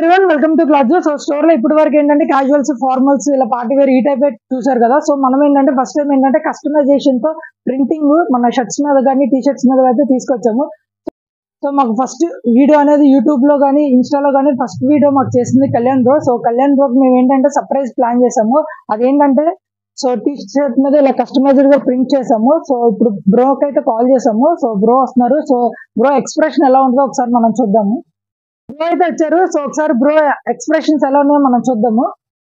Everyone welcome to class so store లో ఇప్పటి వరకు ఏంటంటే క్యాజువల్స్ ఫార్మల్స్ ఇలా పార్టీ వేర్ ఈ టైప్ చూసారు కదా సో మనం ఏంటంటే ఫస్ట్ టైం ఏంటంటే కస్టమైజేషన్ తో ప్రింటింగ్ మన షర్ట్స్ మీద కానీ టీ షర్ట్స్ మీద అయితే తీసుకొచ్చాము సో మాకు ఫస్ట్ వీడియో అనేది యూట్యూబ్ లో కానీ ఇన్స్టాలో కానీ ఫస్ట్ వీడియో మాకు చేసింది కళ్యాణ్ బ్రో సో కళ్యాణ్ బ్రోకి మేము ఏంటంటే సర్ప్రైజ్ ప్లాన్ చేసాము అదేంటంటే సో టీ షర్ట్ మీద ఇలా కస్టమైజ్డ్ గా ప్రింట్ చేసాము సో ఇప్పుడు బ్రోకి అయితే కాల్ చేసాము సో బ్రో వస్తున్నారు సో బ్రో ఎక్స్ప్రెషన్ ఎలా ఉంటుందో ఒకసారి మనం చూద్దాము బ్రో అయితే వచ్చారు సో ఒకసారి బ్రో ఎక్స్ప్రెషన్స్ ఎలా ఉన్నాయో మనం చూద్దాము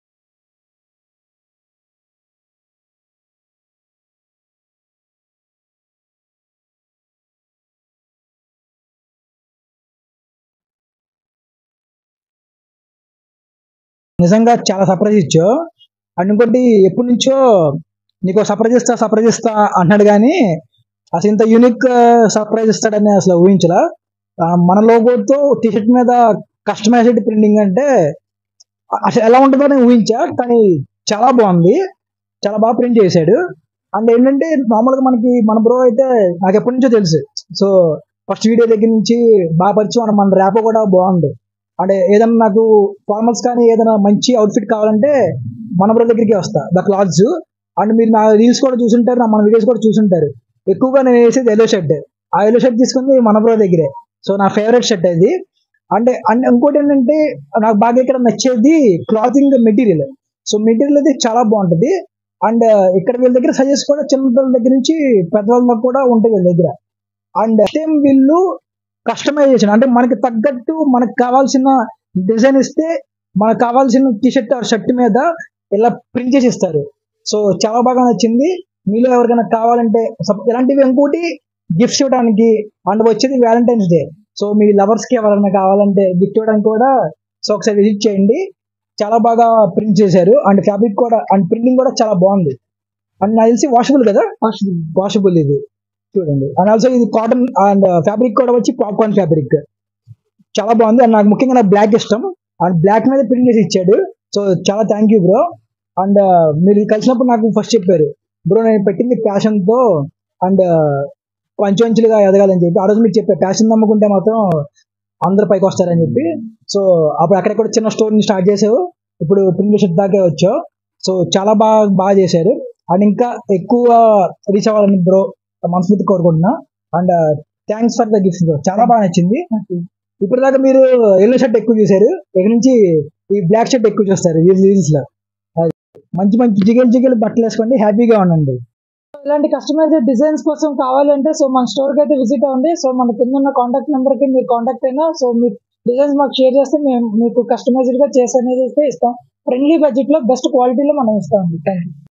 నిజంగా చాలా సర్ప్రైజ్ ఇచ్చావు అండ్ ఇంకోటి ఎప్పటి నుంచో నీకు సర్ప్రైజ్ ఇస్తా సర్ప్రైజ్ ఇస్తా అంటున్నాడు కానీ అసలు ఇంత యూనిక్ సర్ప్రైజ్ ఇస్తాడని అసలు ఊహించలా ఆ, మన లోగోతో టీషర్ట్ మీద కస్టమైజ్డ్ ప్రింటింగ్ అంటే అసలు ఎలా ఉంటుందో నేను ఊహించా కానీ చాలా బాగుంది చాలా బాగా ప్రింట్ చేశాడు అండ్ ఏంటంటే నార్మల్గా మనకి మన బ్రో అయితే నాకు ఎప్పటి నుంచో తెలుసు సో ఫస్ట్ వీడియో దగ్గర నుంచి బాగా పరిచయం మన- మన ర్యాప్ కూడా బాగుంది అంటే ఏదైనా నాకు ఫార్మల్స్ కానీ ఏదైనా మంచి అవుట్ఫిట్ కావాలంటే మన బ్రో దగ్గరికి వస్తా ద క్లాత్స్ అండ్ మీరు నా రీల్స్ కూడా చూసుంటారు నా మన వీడియోస్ కూడా చూసుంటారు ఎక్కువగా నేను వేసేది ఎల్లో షర్ట్ ఆ ఎల్లో షర్ట్ తీసుకుంది మన బ్రో దగ్గరే సో నా ఫేవరెట్ షర్ట్ అది అంటే అండ్ ఇంకోటి ఏంటంటే నాకు బాగా ఇక్కడ నచ్చేది క్లాతింగ్ మెటీరియల్ సో మెటీరియల్ అయితే చాలా బాగుంటుంది అండ్ ఇక్కడ వీళ్ళ దగ్గర సజెస్ట్ కూడా చిన్న పిల్లల దగ్గర నుంచి పెద్దవాళ్ళ దాకా కూడా ఉంటాయి వీళ్ళ దగ్గర అండ్ సేమ్ వీళ్ళు కస్టమైజేషన్ అంటే మనకి తగ్గట్టు మనకు కావాల్సిన డిజైన్ ఇస్తే మనకు కావాల్సిన టీషర్ట్ ఆర్ షర్ట్ మీద ఇలా ప్రింట్ చేసి ఇస్తారు సో చాలా బాగా నచ్చింది మీలో ఎవరికైనా కావాలంటే సప్- ఇలాంటివి ఇంకోటి గిఫ్ట్స్ ఇవ్వడానికి అండ్ వచ్చేది వ్యాలంటైన్స్ డే సో మీ లవర్స్ కి ఎవరైనా కావాలంటే గిఫ్ట్ ఇవ్వడానికి కూడా సో ఒకసారి విజిట్ చేయండి చాలా బాగా ప్రింట్ చేశారు అండ్ ఫ్యాబ్రిక్ కూడా అండ్ ప్రింటింగ్ కూడా చాలా బాగుంది అండ్ నాకు తెలిసి వాషబుల్ కదా వాషబుల్ ఇది చూడండి అండ్ ఆల్సో ఇది కాటన్ అండ్ ఫ్యాబ్రిక్ కూడా వచ్చి పాప్కార్న్ ఫ్యాబ్రిక్ చాలా బాగుంది అండ్ నాకు ముఖ్యంగా నాకు బ్లాక్ ఇష్టం అండ్ బ్లాక్ మీద ప్రింట్ చేసి ఇచ్చాడు సో చాలా థ్యాంక్ యూ బ్రో అండ్ మీరు కలిసినప్పుడు నాకు ఫస్ట్ చెప్పారు బ్రో నేను పెట్టింది passion తో అండ్ పంచువంచులుగా ఎదగాలని చెప్పి ఆ రోజు మీకు చెప్పారు ప్యాషన్ నమ్ముకుంటే మాత్రం అందరు పైకి వస్తారని చెప్పి సో అప్పుడు అక్కడెక్కడ చిన్న స్టోరీని స్టార్ట్ చేసావు ఇప్పుడు ప్రింట్ షర్ట్ దాకే వచ్చావు సో చాలా బాగా బాగా చేశారు అండ్ ఇంకా ఎక్కువ రీచ్ అవ్వాలని బ్రో మనస్ఫూర్తి కోరుకుంటున్నా and thanks for the gifts bro చాలా బాగా నచ్చింది ఇప్పుడు దాకా మీరు ఎల్లో షర్ట్ ఎక్కువ చూసారు ఇక నుంచి ఈ బ్లాక్ షర్ట్ ఎక్కువ చూస్తారు ఈ రీల్స్ లో అది. మంచి మంచి జిగేలు జిగేలు బట్టలు వేసుకోండి హ్యాపీగా ఉండండి ఇలాంటి కస్టమైజ్డ్ డిజైన్స్ కోసం కావాలంటే సో మన స్టోర్ కి అయితే విజిట్ అవ్వండి సో మన కింద ఉన్న కాంటాక్ట్ నెంబర్ కి మీరు కాంటాక్ట్ అయినా సో మీ డిజైన్స్ మాకు షేర్ చేస్తే మేము మీకు కస్టమైజ్డ్ గా చేసి అనేది అయితే ఇస్తాం ఫ్రెండ్లీ బడ్జెట్ లో బెస్ట్ క్వాలిటీలో మనం ఇస్తాం థ్యాంక్ యూ